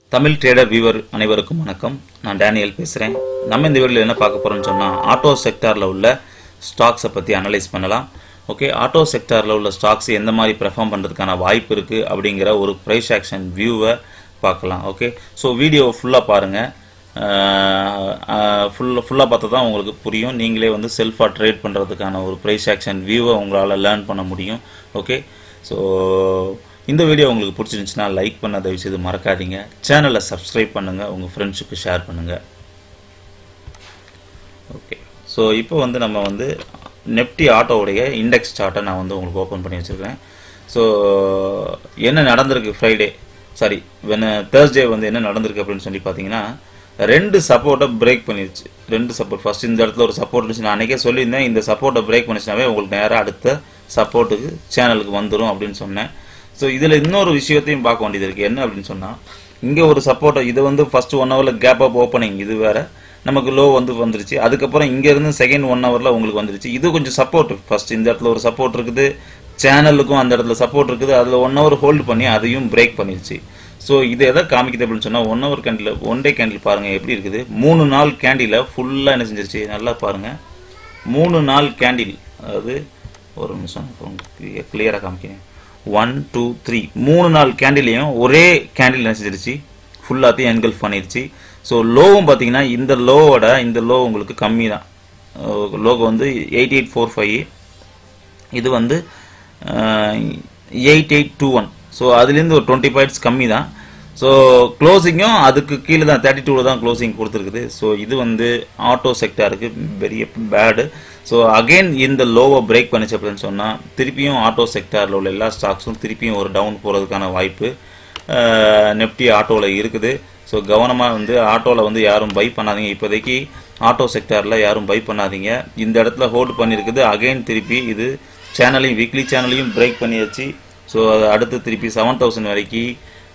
Tamil trader viewer அனைவருக்கும் வணக்கம் நான் டேனியல் பேசுகிறேன் நம்ம இந்த வீடியோவில் என்ன பார்க்க போகிறோம்னு சொன்னால் ஆட்டோ செக்டாரில் உள்ள ஸ்டாக்ஸை பற்றி அனலைஸ் பண்ணலாம் ஓகே ஆட்டோ செக்டாரில் உள்ள ஸ்டாக்ஸ் எந்த மாதிரி பெர்ஃபார்ம் பண்ணுறதுக்கான வாய்ப்பு இருக்குது அப்படிங்கிற ஒரு ப்ரைஸ் ஆக்ஷன் வியூவை பார்க்கலாம் ஓகே ஸோ வீடியோவை ஃபுல்லாக பாருங்கள் ஃபுல்லாக ஃபுல்லாக பார்த்தா தான் உங்களுக்கு புரியும் நீங்களே வந்து செல்ஃபாக ட்ரேட் பண்ணுறதுக்கான ஒரு ப்ரைஸ் ஆக்ஷன் வியூவை உங்களால் லேர்ன் பண்ண முடியும் ஓகே ஸோ இந்த வீடியோ உங்களுக்கு பிடிச்சிருந்துச்சுன்னா லைக் பண்ண தயவு செய்து மறக்காதீங்க சேனலை சப்ஸ்கிரைப் பண்ணுங்கள் உங்கள் ஃப்ரெண்ட்ஸுக்கு ஷேர் பண்ணுங்கள் ஓகே ஸோ இப்போ வந்து நம்ம வந்து நெஃப்டி ஆட்டோவுடைய இண்டெக்ஸ் சார்ட்டை நான் வந்து உங்களுக்கு ஓப்பன் பண்ணி வச்சுருக்கேன் ஸோ என்ன நடந்திருக்கு ஃப்ரைடே சாரி வென தேர்ஸ்டே வந்து என்ன நடந்திருக்கு அப்படின்னு சொல்லி பார்த்தீங்கன்னா ரெண்டு சப்போர்ட்டை பிரேக் பண்ணிருச்சு ரெண்டு சப்போர்ட் ஃபர்ஸ்ட் இந்த இடத்துல ஒரு சப்போர்ட் இருந்துச்சு நான் அன்றைக்கே சொல்லியிருந்தேன் இந்த சப்போர்ட்டை பிரேக் பண்ணிச்சுனாவே உங்களுக்கு நேராக அடுத்த சப்போர்ட்டுக்கு சேனலுக்கு வந்துடும் அப்படின்னு சொன்னேன் ஸோ இதில் இன்னொரு விஷயத்தையும் பார்க்க வேண்டியது இருக்குது என்ன அப்படின்னு சொன்னால் இங்கே ஒரு சப்போர்ட்டை இது வந்து ஃபர்ஸ்ட் ஒன் ஹவரில் கேப் அப் ஓப்பனிங் இது வேற நமக்கு லோ வந்து வந்துருச்சு அதுக்கப்புறம் இங்கேருந்து செகண்ட் ஒன் ஹவரில் உங்களுக்கு வந்துருச்சு இது கொஞ்சம் சப்போர்ட் ஃபர்ஸ்ட் இந்த இடத்துல ஒரு சப்போர்ட் இருக்குது சேனலுக்கும் அந்த இடத்துல சப்போர்ட் இருக்குது அதில் ஒன் ஹவர் ஹோல்டு பண்ணி அதையும் பிரேக் பண்ணிருச்சு ஸோ இது எதை காமிக்குது அப்படின்னு சொன்னால் one hour candle one day candle பாருங்கள் எப்படி இருக்குது மூணு நாள் கேண்டில் ஃபுல்லாக என்ன செஞ்சிருச்சு நல்லா பாருங்கள் மூணு நாள் கேண்டில் அதாவது ஒரு நிமிஷம் கிளியராக காமிக்கிறேன் ஒன் டூ த்ரீ மூணு நாள் கேண்டிலையும் ஒரே கேண்டில் என்ன செஞ்சிருச்சு ஃபுல்லாத்தையும் என்கல்ஃப் பண்ணிருச்சு ஸோ லோவும் பார்த்தீங்கன்னா இந்த லோவோட இந்த லோ உங்களுக்கு கம்மி தான் லோக்கு வந்து எயிட் எயிட் ஃபோர் ஃபைவ் இது வந்து eight eight two one so அதுலேருந்து ஒரு டுவெண்ட்டி பாயிண்ட்ஸ் கம்மி தான் ஸோ க்ளோசிங்கும் அதுக்கு கீழே தான் தேர்ட்டி டூவில் தான் க்ளோசிங் கொடுத்துருக்குது ஸோ இது வந்து ஆட்டோ செக்டாருக்கு பெரிய பேடு ஸோ அகெயின் இந்த லோவை பிரேக் பண்ணிச்சு அப்படின்னு சொன்னால் திருப்பியும் ஆட்டோ செக்டாரில் உள்ள எல்லா ஸ்டாக்ஸும் திருப்பியும் ஒரு டவுன் போகிறதுக்கான வாய்ப்பு நெப்டி ஆட்டோவில் இருக்குது ஸோ கவனமாக வந்து ஆட்டோவில் வந்து யாரும் பை பண்ணாதீங்க இப்போதைக்கு ஆட்டோ செக்டாரில் யாரும் பை பண்ணாதீங்க இந்த இடத்துல ஹோல்டு பண்ணியிருக்குது அகெயின் திருப்பி இது சேனலையும் வீக்லி சேனலையும் பிரேக் பண்ணியாச்சு ஸோ அது அடுத்து திருப்பி செவன் தௌசண்ட் வரைக்கும்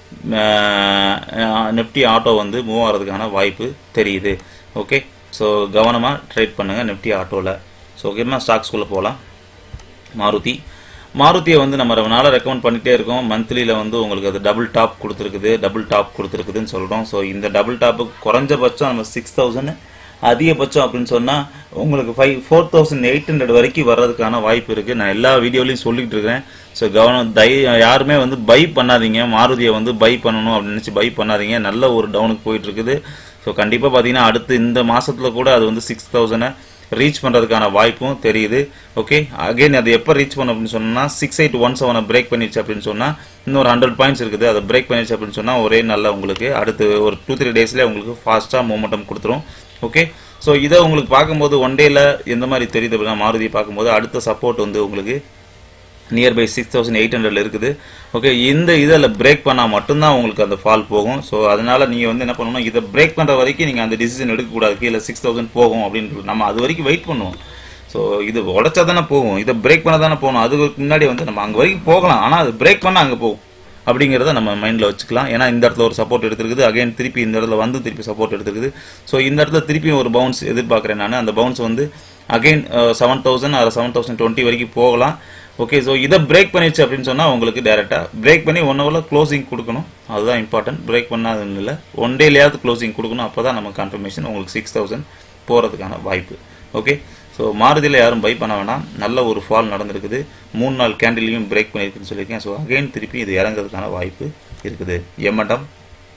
நெஃப்டி ஆட்டோ வந்து மூவ் ஆகிறதுக்கான வாய்ப்பு தெரியுது ஓகே ஸோ கவனமாக ட்ரேட் பண்ணுங்கள் நெஃப்டி ஆட்டோவில் ஸோ ஓகேமா ஸ்டாக்ஸ்குள்ளே போகலாம் மாருதி மாருதியை வந்து நம்ம ரொம்ப நாளாக ரெக்கமெண்ட் பண்ணிகிட்டே இருக்கோம் மந்த்லியில் வந்து உங்களுக்கு அது டபுள் டாப் கொடுத்துருக்குது டபுள் டாப் கொடுத்துருக்குதுன்னு சொல்கிறோம் ஸோ இந்த டபுள் டாப்புக்கு குறைஞ்சபட்சம் நம்ம சிக்ஸ் தௌசண்ட் அதிகபட்சம் அப்படின்னு சொன்னால் உங்களுக்கு five four thousand eight hundred வரைக்கும் வர்றதுக்கான வாய்ப்பு இருக்குது நான் எல்லா வீடியோலையும் சொல்லிட்டு இருக்கிறேன் ஸோ கவனம் தை யாருமே வந்து பை பண்ணாதீங்க மாருதியை வந்து பை பண்ணணும் அப்படின்னு நினச்சி பை பண்ணாதீங்க நல்ல ஒரு டவுனுக்கு போயிட்டு இருக்குது ஸோ கண்டிப்பாக பார்த்தீங்கன்னா அடுத்து இந்த மாதத்தில் கூட அது வந்து சிக்ஸ் தௌசண்டை ரீச் பண்ணுறதுக்கான வாய்ப்பும் தெரியுது ஓகே அகைன் அது எப்போ ரீச் பண்ணும் அப்படின்னு சொன்னால் சிக்ஸ் எயிட் ஒன் செவனை பிரேக் பண்ணிடுச்சு அப்படின்னு சொன்னால் இன்னொரு ஹண்ட்ரட் பாயிண்ட்ஸ் இருக்குது அதை பிரேக் பண்ணிடுச்சு அப்படின்னு சொன்னால் ஒரே நல்ல உங்களுக்கு அடுத்து ஒரு டூ த்ரீ டேஸ்லேயே உங்களுக்கு ஃபாஸ்ட்டாக மூமெண்டம் கொடுத்துரும் ஓகே ஸோ இதை உங்களுக்கு பார்க்கும்போது ஒன் டேல எந்த மாதிரி தெரியுது அப்படின்னா மாருதியை பார்க்கும்போது அடுத்த சப்போர்ட் வந்து உங்களுக்கு நியர்பை சிக்ஸ் தௌசண்ட் எயிட் ஹண்ட்ரட்ல இருக்குது ஓகே இந்த இதில் பிரேக் பண்ணால் மட்டும்தான் உங்களுக்கு அந்த ஃபால் போகும் ஸோ அதனால நீங்கள் வந்து என்ன பண்ணணும் இதை பிரேக் பண்ணுற வரைக்கும் நீங்கள் அந்த டிசிஷன் எடுக்கக்கூடாது கீழே சிக்ஸ் தௌசண்ட் போகும் அப்படின்னு நம்ம அது வரைக்கும் வெயிட் பண்ணுவோம் ஸோ இது உடச்சா தானே போகும் இதை பிரேக் பண்ண தானே போகணும் அதுக்கு முன்னாடி வந்து நம்ம அங்கே வரைக்கும் போகலாம் ஆனால் அது பிரேக் பண்ணால் அங்கே போகும் அப்படிங்கிறத நம்ம மைண்டில் வச்சுக்கலாம் ஏன்னா இந்த இடத்துல ஒரு சப்போர்ட் எடுத்துருக்குது அகைன் திருப்பி இந்த இடத்துல வந்து திருப்பி சப்போர்ட் எடுத்துருக்குது ஸோ இந்த இடத்துல திருப்பியும் ஒரு பவுன்ஸ் எதிர்பார்க்குறேன் நான் அந்த பவுன்ஸ் வந்து அகைன் செவன் தௌசண்ட் அது செவன் தௌசண்ட் டுவெண்ட்டி வரைக்கும் போகலாம் ஓகே ஸோ இதை பிரேக் பண்ணிடுச்சு அப்படின்னு சொன்னால் உங்களுக்கு டேரெக்டாக பிரேக் பண்ணி ஒன் ஹவரில் க்ளோசிங் கொடுக்கணும் அதுதான் இம்பார்ட்டன்ட் பிரேக் பண்ணாதுன்னு இல்லை ஒன் டேலையாவது க்ளோசிங் கொடுக்கணும் அப்போ தான் நம்ம கன்ஃபர்மேஷன் உங்களுக்கு சிக்ஸ் தௌசண்ட் போகிறதுக்கான வாய்ப்பு ஓகே ஸோ மாருதியில் யாரும் பை பண்ண வேணாம் நல்ல ஒரு ஃபால் நடந்திருக்குது மூணு நாள் கேண்டிலையும் பிரேக் பண்ணியிருக்குன்னு சொல்லியிருக்கேன் ஸோ அகைன் திருப்பி இது இறங்குறதுக்கான வாய்ப்பு இருக்குது எம்என்டம்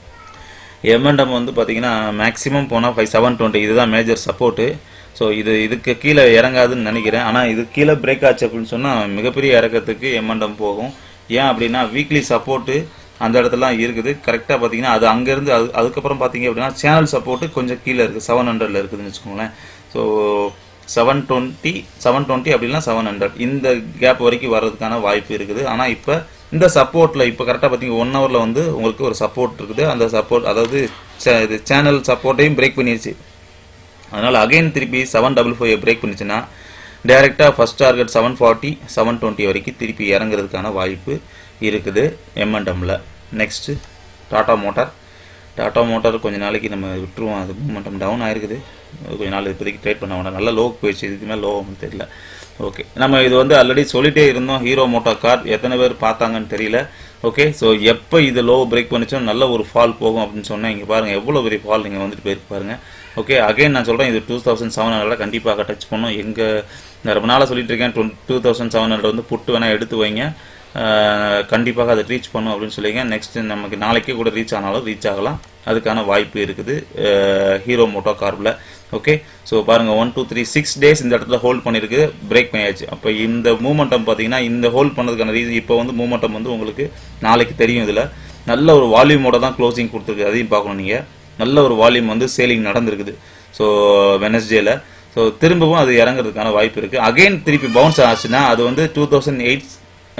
எம்என்டம் வந்து பார்த்தீங்கன்னா மேக்ஸிமம் போனால் ஃபைவ் செவன் டுவெண்ட்டி இதுதான் மேஜர் சப்போர்ட்டு ஸோ இது இதுக்கு கீழே இறங்காதுன்னு நினைக்கிறேன் ஆனால் இது கீழே பிரேக் ஆச்சு அப்படின்னு சொன்னால் மிகப்பெரிய இறக்கத்துக்கு எம்என்டம் போகும் ஏன் அப்படின்னா வீக்லி சப்போர்ட்டு அந்த இடத்துலாம் இருக்குது கரெக்டாக பார்த்தீங்கன்னா அது அங்கேருந்து அது அதுக்கப்புறம் பார்த்தீங்க அப்படின்னா சேனல் சப்போர்ட்டு கொஞ்சம் கீழே இருக்குது செவன் ஹண்ட்ரட்ல இருக்குதுன்னு வச்சுக்கோங்களேன் so seven twenty seven twenty அப்படின்னா செவன் ஹண்ட்ரட் இந்த கேப் வரைக்கும் வர்றதுக்கான வாய்ப்பு இருக்குது ஆனால் இப்போ இந்த சப்போர்ட்டில் இப்போ கரெக்டாக பார்த்தீங்க ஒன் ஹவரில் வந்து உங்களுக்கு ஒரு சப்போர்ட் இருக்குது அந்த சப்போர்ட் அதாவது இது சேனல் சப்போர்ட்டையும் பிரேக் பண்ணிடுச்சு அதனால் அகைன் திருப்பி செவன் டபுள் ஃபைவ் பிரேக் பண்ணிச்சுன்னா டேரெக்டாக first target seven forty seven twenty வரைக்கும் திருப்பி இறங்குறதுக்கான வாய்ப்பு இருக்குது எம்என்டமில் next Tata Motor Tata Motor கொஞ்ச நாளைக்கு நம்ம விட்டுருவோம் அது மூமெண்டம் டவுன் ஆயிருக்குது கொஞ்ச நாள் இப்போதைக்கு ட்ரேட் பண்ண வேண்டாம் நல்ல லோக்கு போயிடுச்சு இதுக்கு மேலே லோ தெரியல ஓகே நம்ம இது வந்து ஆல்ரெடி சொல்லிட்டே இருந்தோம் ஹீரோ மோட்டோ கார் எத்தனை பேர் பார்த்தாங்கன்னு தெரியல ஓகே ஸோ எப்போ இது லோ பிரேக் பண்ணிச்சோ நல்ல ஒரு ஃபால் போகும் அப்படின்னு சொன்னேன் இங்கே பாருங்கள் எவ்வளோ பெரிய ஃபால் நீங்கள் வந்துட்டு போயிருக்கு பாருங்க ஓகே அகைன் நான் சொல்கிறேன் இது டூ தௌசண்ட் செவன் ஹண்ட்ரட் கண்டிப்பாக டச் பண்ணும் எங்கள் நான் ரொம்ப நாளாக சொல்லிட்டு இருக்கேன் டூ தௌசண்ட் செவன் ஹண்ட்ரட் வந்து புட்டு வேணால் எடுத்து வைங்க அஹ், கண்டிப்பாக அதை ரீச் பண்ணும் அப்படின்னு சொல்லிங்க நெக்ஸ்ட் நமக்கு நாளைக்கே கூட ரீச் ஆனாலும் ரீச் ஆகலாம் அதுக்கான வாய்ப்பு இருக்குது ஹீரோ மோட்டோ கார்பில் ஓகே ஸோ பாருங்க one two three six days இந்த இடத்துல ஹோல்ட் பண்ணியிருக்கு பிரேக் பண்ணியாச்சு அப்போ இந்த மூமெண்டம் பார்த்தீங்கன்னா இந்த ஹோல்ட் பண்ணதுக்கான ரீசன் இப்போ வந்து மூமெண்டம் வந்து உங்களுக்கு நாளைக்கு தெரியும் இதில் நல்ல ஒரு வால்யூமோட தான் க்ளோசிங் கொடுத்துருக்கு அதையும் பார்க்கணும் நீங்கள் நல்ல ஒரு வால்யூம் வந்து சேலிங் நடந்திருக்குது ஸோ வெனஸ்டேல ஸோ திரும்பவும் அது இறங்குறதுக்கான வாய்ப்பு இருக்குது அகைன் திருப்பி பவுன்ஸ் ஆச்சுன்னா அது வந்து two thousand eight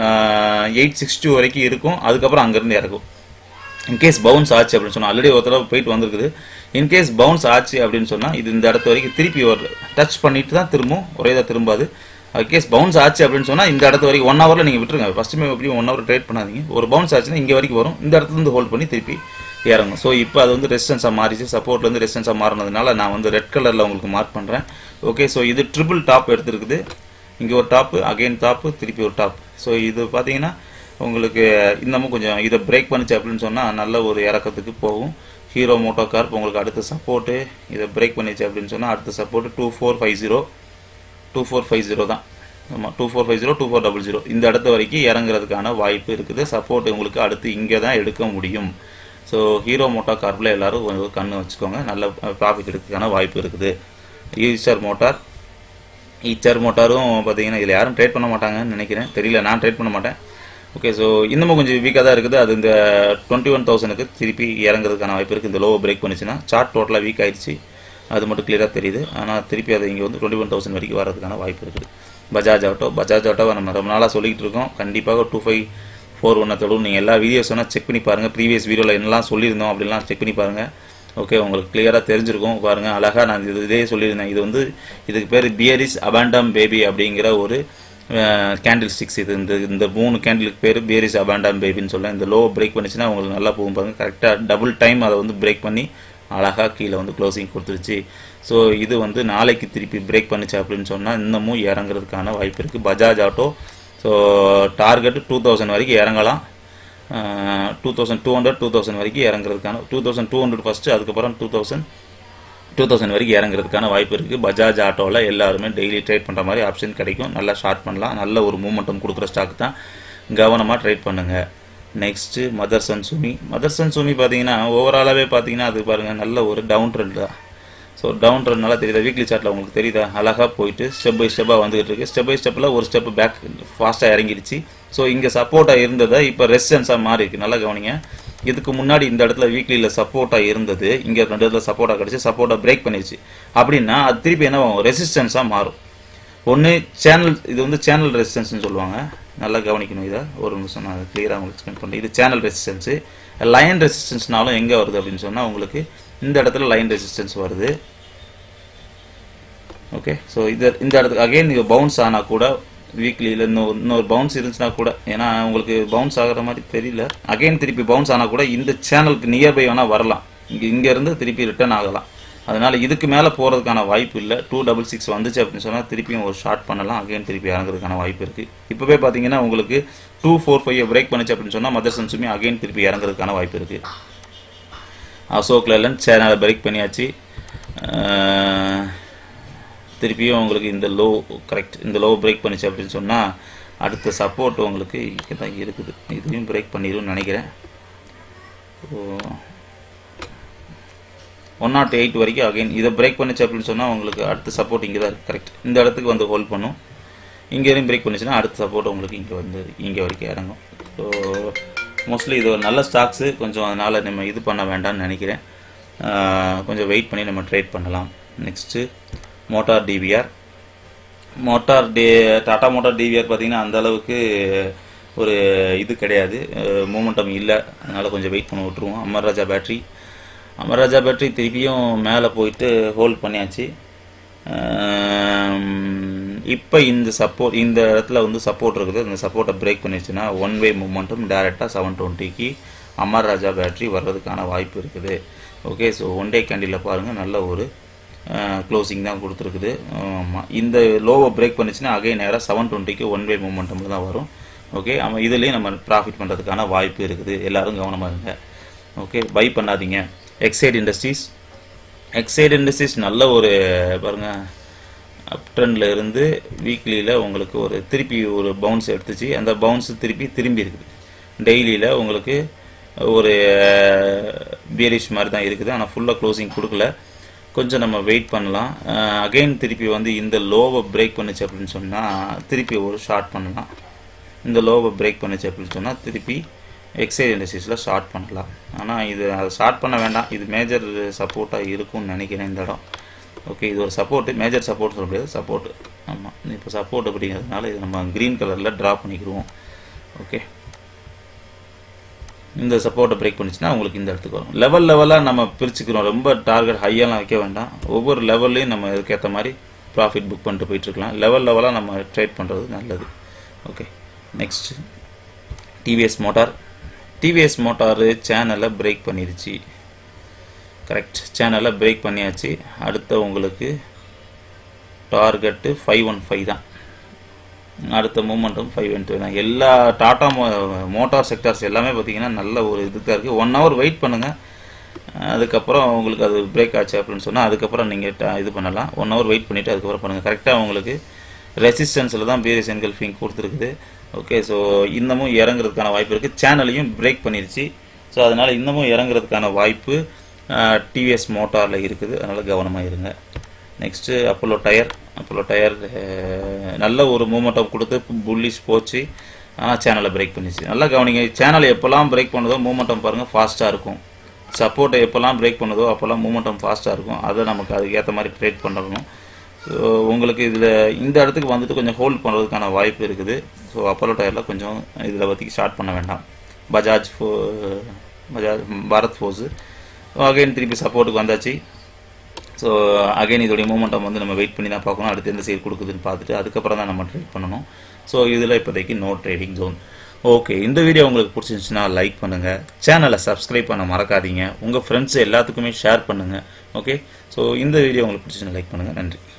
eight six two வரைக்கும் இருக்கும் அதுக்கப்புறம் அங்கேருந்து இறக்கும் இன்கேஸ் பவுன்ஸ் ஆச்சு அப்படின்னு சொன்னால் ஆல்ரெடி ஒரு தடவை போயிட்டு வந்திருக்குது இன்கேஸ் பவுன்ஸ் ஆச்சு அப்படின்னு சொன்னால் இது இந்த இடத்து வரைக்கும் திருப்பி ஒரு டச் பண்ணிட்டு தான் திரும்பும் ஒரே தான் திரும்பாது கேஸ் பவுன்ஸ் ஆச்சு அப்படின்னு சொன்னால் இந்த இடத்து வரைக்கும் ஒன் ஹவரில் நீங்கள் விட்டுருங்க ஃபஸ்ட்டுமே எப்படியும் ஒன் ஹவர் ட்ரேட் பண்ணாதீங்க ஒரு பவுன்ஸ் ஆச்சுன்னா இங்கே வரைக்கும் வரும் இந்த இடத்துல இருந்து ஹோல்ட் பண்ணி திருப்பி இறங்கும் ஸோ இப்போ அது வந்து ரெசிஸ்டன்ஸாக மாறிச்சு சப்போர்ட்லேருந்து ரெசிஸ்டன்ஸாக மாறினதுனால நான் வந்து ரெட் கலரில் உங்களுக்கு மார்க் பண்ணுறேன் ஓகே ஸோ இது ட்ரிபிள் டாப் எடுத்துருக்குது இங்கே ஒரு டாப்பு அகைன் டாப்பு திருப்பி ஒரு டாப் ஸோ இது பார்த்தீங்கன்னா உங்களுக்கு இன்னமும் கொஞ்சம் இதை பிரேக் பண்ணிச்சு அப்படின்னு சொன்னால் நல்ல ஒரு இறக்கத்துக்கு போகும் ஹீரோ மோட்டோ கார்ப் உங்களுக்கு அடுத்த சப்போர்ட்டு இதை பிரேக் பண்ணிச்சு அப்படின்னு சொன்னால் அடுத்த support two four five zero two four five zero தான் ஆமாம் two four five zero two four double zero இந்த இடத்த வரைக்கும் இறங்குறதுக்கான வாய்ப்பு இருக்குது சப்போர்ட் உங்களுக்கு அடுத்து இங்கே தான் எடுக்க முடியும் ஸோ ஹீரோ மோட்டோ கார்பில் எல்லாரும் கொஞ்சம் கண்ணு வச்சுக்கோங்க நல்ல ப்ராஃபிட் எடுக்கிறதுக்கான வாய்ப்பு இருக்குது ஈஸ்டர் மோட்டார் ஈச்சர் மோட்டாரும் பார்த்தீங்கன்னா இதில் யாரும் ட்ரேட் பண்ண மாட்டாங்கன்னு நினைக்கிறேன் தெரியல நான் ட்ரேட் பண்ண மாட்டேன் ஓகே ஸோ இன்னமும் கொஞ்சம் வீக்காக தான் இருக்குது அது இந்த டுவெண்ட்டி ஒன் தௌசண்ட்க்கு திருப்பி இறங்குறதுக்கான வாய்ப்பு இருக்குது இந்த லோ பிரேக் பண்ணிச்சுன்னா சார்ட் டோட்டலாக வீக் ஆயிடுச்சு அது மட்டும் கிளியராக தெரியுது ஆனால் திருப்பி அது இங்கே வந்து டுவெண்ட்டி ஒன் தௌசண்ட் வரைக்கும் வரதுக்கான வாய்ப்பு இருக்குது பஜாஜ் ஆட்டோ பஜாஜ் ஆட்டோவை நம்ம ரொம்ப நாளாக சொல்லிக்கிட்டு இருக்கோம் கண்டிப்பாக டூ ஃபைவ் ஃபோர் ஒன்னை தொடும் நீங்கள் எல்லா வீடியோஸ் வேணால் செக் பண்ணி பாருங்கள் ப்ரீவியஸ் வீடியோவில் என்னெல்லாம் சொல்லியிருந்தோம் அப்படிலாம் செக் பண்ணி பாருங்கள் ஓகே உங்களுக்கு கிளியராக தெரிஞ்சிருக்கும் பாருங்கள் அழகாக நான் இது இதே சொல்லியிருந்தேன் இது வந்து இதுக்கு பேர் பியரிஸ் அபாண்டம் பேபி அப்படிங்கிற ஒரு கேண்டில் ஸ்டிக்ஸ் இது இந்த இந்த மூணு கேண்டிலுக்கு பேர் பியரிஸ் அபாண்டம் பேபின்னு சொல்ல இந்த லோ பிரேக் பண்ணிச்சுன்னா உங்களுக்கு நல்லா போகும் பாருங்க கரெக்டாக டபுள் டைம் அதை வந்து பிரேக் பண்ணி அழகாக கீழே வந்து க்ளோசிங் கொடுத்துருச்சு ஸோ இது வந்து நாளைக்கு திருப்பி பிரேக் பண்ணுச்சு அப்படின்னு சொன்னால் இன்னமும் இறங்குறதுக்கான வாய்ப்பு இருக்குது Bajaj auto so target two thousand வரைக்கும் இறங்கலாம் two thousand two hundred two thousand வரைக்கும் இறங்குறதுக்கான two thousand two hundred first அதுக்கப்புறம் டூ தௌசண்ட் டூ தௌசண்ட் வரைக்கும் இறங்குறதுக்கான வாய்ப்பு இருக்குது பஜாஜ் ஆட்டோவில் எல்லாருமே டெய்லி ட்ரேட் பண்ணுற மாதிரி ஆப்ஷன் கிடைக்கும் நல்லா ஷார்ட் பண்ணலாம் நல்ல ஒரு மூமெண்டம் கொடுக்குற ஸ்டாக் தான் கவனமாக ட்ரேட் பண்ணுங்கள் நெக்ஸ்ட்டு மதர்சன் சுமி மதர்சன் சுமி பார்த்தீங்கன்னா ஓவராலாகவே பார்த்தீங்கன்னா அது பாருங்கள் நல்ல ஒரு டவுன் ட்ரெண்ட் தான் ஸோ டவுன் ட்ரெண்ட் நல்லா தெரியுதா வீக்லி சார்ட்டில் உங்களுக்கு தெரியுதா அழகாக போயிட்டு ஸ்டெப் பை ஸ்டெப்பாக வந்துகிட்டு இருக்கு ஸ்டெப் பை ஸ்டெப்பில் ஒரு ஸ்டெப் பேக் ஃபாஸ்ட்டாக இறங்கிடுச்சு ஸோ இங்கே சப்போர்ட்டாக இருந்ததை இப்போ ரெசிஸ்டன்ஸாக மாறி இருக்கு நல்லா கவனிங்க இதுக்கு முன்னாடி இந்த இடத்துல வீக்லியில் சப்போர்ட்டாக இருந்தது இங்கே ரெண்டு இடத்துல சப்போர்ட்டாக கிடச்சி சப்போர்ட்டாக பிரேக் பண்ணிடுச்சு அப்படின்னா அது திருப்பி என்ன ஆகும் ரெசிஸ்டன்ஸாக மாறும் ஒன்று சேனல் இது வந்து சேனல் ரெசிஸ்டன்ஸ்னு சொல்லுவாங்க நல்லா கவனிக்கணும் இதை ஒரு நிமிஷம் நான் கிளியராக உங்களுக்கு எக்ஸ்பிளைன் பண்ணுறேன் இது சேனல் ரெசிஸ்டன்ஸு லைன் ரெசிஸ்டன்ஸ்னாலும் எங்கே வருது அப்படின்னு சொன்னால் உங்களுக்கு இந்த இடத்துல லைன் ரெசிஸ்டன்ஸ் வருது ஓகே ஸோ இது இந்த இடத்துக்கு அகைன் நீங்கள் பவுன்ஸ் ஆனால் கூட வீக்லியில் இன்னொரு இன்னொரு பவுன்ஸ் இருந்துச்சுன்னா கூட ஏன்னா உங்களுக்கு பவுன்ஸ் ஆகிற மாதிரி தெரியல அகைன் திருப்பி பவுன்ஸ் ஆனால் கூட இந்த சேனலுக்கு நியர்பை வேணால் வரலாம் இங்கே இங்கேருந்து திருப்பி ரிட்டர்ன் ஆகலாம் அதனால் இதுக்கு மேலே போகிறதுக்கான வாய்ப்பு இல்லை டூ டபுள் சிக்ஸ் வந்துச்சு அப்படின்னு சொன்னால் திருப்பியும் ஒரு ஷார்ட் பண்ணலாம் அகைன் திருப்பி இறங்குறதுக்கான வாய்ப்பு இருக்குது இப்போவே பார்த்தீங்கன்னா உங்களுக்கு டூ ஃபோர் ஃபைவ் பிரேக் பண்ணுச்சு அப்படின்னு சொன்னால் மதர்சன் சுமி அகைன் திருப்பி இறங்குறதுக்கான வாய்ப்பு இருக்குது அசோக் லேலன் சேனலை பிரேக் பண்ணியாச்சு அஹ், திருப்பியும் உங்களுக்கு இந்த லோ கரெக்ட் இந்த லோ பிரேக் பண்ணிச்சு அப்படின்னு சொன்னால் அடுத்த சப்போர்ட் உங்களுக்கு இங்கே தான் இருக்குது இதையும் பிரேக் பண்ணிடும்னு நினைக்கிறேன் ஒன் நாட் எயிட் வரைக்கும் அகைன் இதை பிரேக் பண்ணிச்சு அப்படின்னு சொன்னால் உங்களுக்கு அடுத்த சப்போர்ட் இங்கே தான் இருக்குது கரெக்ட் இந்த இடத்துக்கு வந்து ஹோல்ட் பண்ணும் இங்கேயும் பிரேக் பண்ணிச்சுன்னா அடுத்த சப்போர்ட் உங்களுக்கு இங்கே வந்து இங்கே வரைக்கும் இறங்கும் ஸோ மோஸ்ட்லி இது ஒரு நல்ல ஸ்டாக்ஸு கொஞ்சம் அதனால் நம்ம இது பண்ண வேண்டாம்னு நினைக்கிறேன் ஆஹ் கொஞ்சம் வெயிட் பண்ணி நம்ம ட்ரேட் பண்ணலாம் next motor TVR motor day Tata motor TVR பார்த்தீங்கன்னா அந்த அளவுக்கு ஒரு இது கிடையாது மூமெண்டம் இல்லை அதனால் கொஞ்சம் வெயிட் பண்ண விட்ருவோம் அமர்ராஜா பேட்ரி அமர்ராஜா பேட்ரி திருப்பியும் மேலே போயிட்டு ஹோல்ட் பண்ணியாச்சு இப்போ இந்த சப்போர்ட் இந்த இடத்துல வந்து சப்போர்ட் இருக்குது இந்த சப்போர்ட்டை பிரேக் பண்ணிடுச்சுன்னா ஒன் வே மூமெண்ட்டும் டேரெக்டாக செவன் டுவெண்ட்டிக்கு அமர் ராஜா பேட்டரி வர்றதுக்கான வாய்ப்பு இருக்குது okay so one day candle பாருங்கள் நல்ல ஒரு க்ளோசிங் தான் கொடுத்துருக்குது ஆமாம் இந்த லோவை பிரேக் பண்ணிச்சுன்னா அகைன் நேராக செவன் டுவெண்ட்டிக்கு ஒன் வே மூமெண்ட்டில் தான் வரும் ஓகே ஆமாம் இதுலேயும் நம்ம ப்ராஃபிட் பண்ணுறதுக்கான வாய்ப்பு இருக்குது எல்லாரும் கவனமாக இருங்க ஓகே பை பண்ணாதீங்க எக்ஸைட் இண்டஸ்ட்ரீஸ் எக்ஸைட் இண்டஸ்ட்ரீஸ் நல்ல ஒரு பாருங்க அப் ட்ரெண்டில் இருந்து வீக்லியில் உங்களுக்கு ஒரு திருப்பி ஒரு பவுன்ஸ் எடுத்துச்சு அந்த பவுன்ஸ் திருப்பி திரும்பி இருக்குது டெய்லியில் உங்களுக்கு ஒரு பியரிஷ் மாதிரி தான் இருக்குது ஆனால் ஃபுல்லாக க்ளோசிங் கொடுக்கல கொஞ்சம் நம்ம வெயிட் பண்ணலாம் அகைன் திருப்பி வந்து இந்த லோவை பிரேக் பண்ணுச்சு அப்படின்னு சொன்னால் திருப்பி ஒரு ஷார்ட் பண்ணலாம் இந்த லோவை பிரேக் பண்ணுச்சு அப்படின்னு சொன்னால் திருப்பி எக்ஸைட் இண்டஸ்ட்ரீஸில் ஷார்ட் பண்ணலாம் ஆனால் இது அதை ஷார்ட் பண்ண வேண்டாம் இது மேஜர் சப்போர்ட்டாக இருக்கும்னு நினைக்கிறேன் இந்த இடம் ஓகே இது ஒரு சப்போர்ட்டு மேஜர் சப்போர்ட் சொல்ல முடியாது சப்போர்ட் ஆமாம் இப்போ சப்போர்ட் அப்படிங்கிறதுனால இது நம்ம க்ரீன் கலரில் ட்ரா பண்ணிக்கிடுவோம் ஓகே இந்த சப்போர்ட்டை பிரேக் பண்ணிச்சுன்னா உங்களுக்கு இந்த இடத்துக்கு வரும் லெவல் லெவலாக நம்ம பிரிச்சுக்கிறோம் ரொம்ப டார்கெட் ஹையெல்லாம் வைக்க வேண்டாம் ஒவ்வொரு லெவல்லையும் நம்ம இதுக்கேற்ற மாதிரி ப்ராஃபிட் புக் பண்ணிட்டு போயிட்டுருக்கலாம் லெவல் லெவலாக நம்ம ட்ரேட் பண்ணுறது நல்லது okay next TVS motor TVS motor சேனலை பிரேக் பண்ணிடுச்சு கரெக்ட் சேனலை பிரேக் பண்ணியாச்சு அடுத்த உங்களுக்கு டார்கெட்டு ஃபைவ் ஒன் ஃபைவ் தான் அடுத்த மூமெண்ட்டும் ஃபைவ் ஒன் தான் எல்லா டாட்டா மோ மோட்டார் செக்டார்ஸ் எல்லாமே பார்த்தீங்கன்னா நல்ல ஒரு இதுக்காக இருக்குது ஒன் ஹவர் வெயிட் பண்ணுங்கள் அதுக்கப்புறம் உங்களுக்கு அது பிரேக் ஆச்சு அப்படின்னு சொன்னால் அதுக்கப்புறம் நீங்கள் இது பண்ணலாம் ஒன் ஹவர் வெயிட் பண்ணிவிட்டு அதுக்கப்புறம் பண்ணுங்கள் கரெக்டாக உங்களுக்கு ரெசிஸ்டன்ஸில் தான் பிஎஸ் என்கல்ஃபிங் கொடுத்துருக்குது ஓகே ஸோ இன்னமும் இறங்குறதுக்கான வாய்ப்பு இருக்குது சேனலையும் பிரேக் பண்ணிருச்சு ஸோ அதனால் இன்னமும் இறங்குறதுக்கான வாய்ப்பு டிவிஎஸ் மோட்டாரில் இருக்குது அதனால் கவனமாக இருங்க next Apollo tyre Apollo tyre நல்ல ஒரு மூமெண்டம் கொடுத்து புல்லிஷ் போச்சு ஆனால் சேனலை பிரேக் பண்ணிச்சு நல்லா கவனிங்க சேனலை எப்போல்லாம் பிரேக் பண்ணுதோ மூமெண்டம் பாருங்கள் ஃபாஸ்ட்டாக இருக்கும் சப்போர்ட்டை எப்போல்லாம் பிரேக் பண்ணுதோ அப்போல்லாம் மூமெண்டம் ஃபாஸ்ட்டாக இருக்கும் அதை நமக்கு அதுக்கேற்ற மாதிரி ட்ரேட் பண்ணணும் ஸோ உங்களுக்கு இதில் இந்த இடத்துக்கு வந்துட்டு கொஞ்சம் ஹோல்ட் பண்ணுறதுக்கான வாய்ப்பு இருக்குது ஸோ அப்போலோ டயரில் கொஞ்சம் இதில் பற்றி ஸ்டார்ட் பண்ண வேண்டாம் பஜாஜ் ஃபோ பஜாஜ் பாரத் ஃபோர்ஸு அகைன் திருப்பி சப்போர்ட்டுக்கு வந்தாச்சு ஸோ அகைன் இதோடைய மூமெண்டம் வந்து நம்ம வெயிட் பண்ணி தான் பார்க்கணும் அடுத்து எந்த சைடு கொடுக்குதுன்னு பார்த்துட்டு அதுக்கப்புறம் தான் நம்ம ட்ரேட் பண்ணணும் ஸோ இதில் இப்போதைக்கு நோ ட்ரேடிங் ஜோன் ஓகே இந்த வீடியோ உங்களுக்கு பிடிச்சிருந்துச்சுன்னா லைக் பண்ணுங்கள் சேனலை சப்ஸ்கிரைப் பண்ண மறக்காதீங்க உங்கள் ஃப்ரெண்ட்ஸ் எல்லாத்துக்குமே ஷேர் பண்ணுங்கள் ஓகே ஸோ இந்த வீடியோ உங்களுக்கு பிடிச்சிருந்துச்சுன்னா லைக் பண்ணுங்கள் நன்றி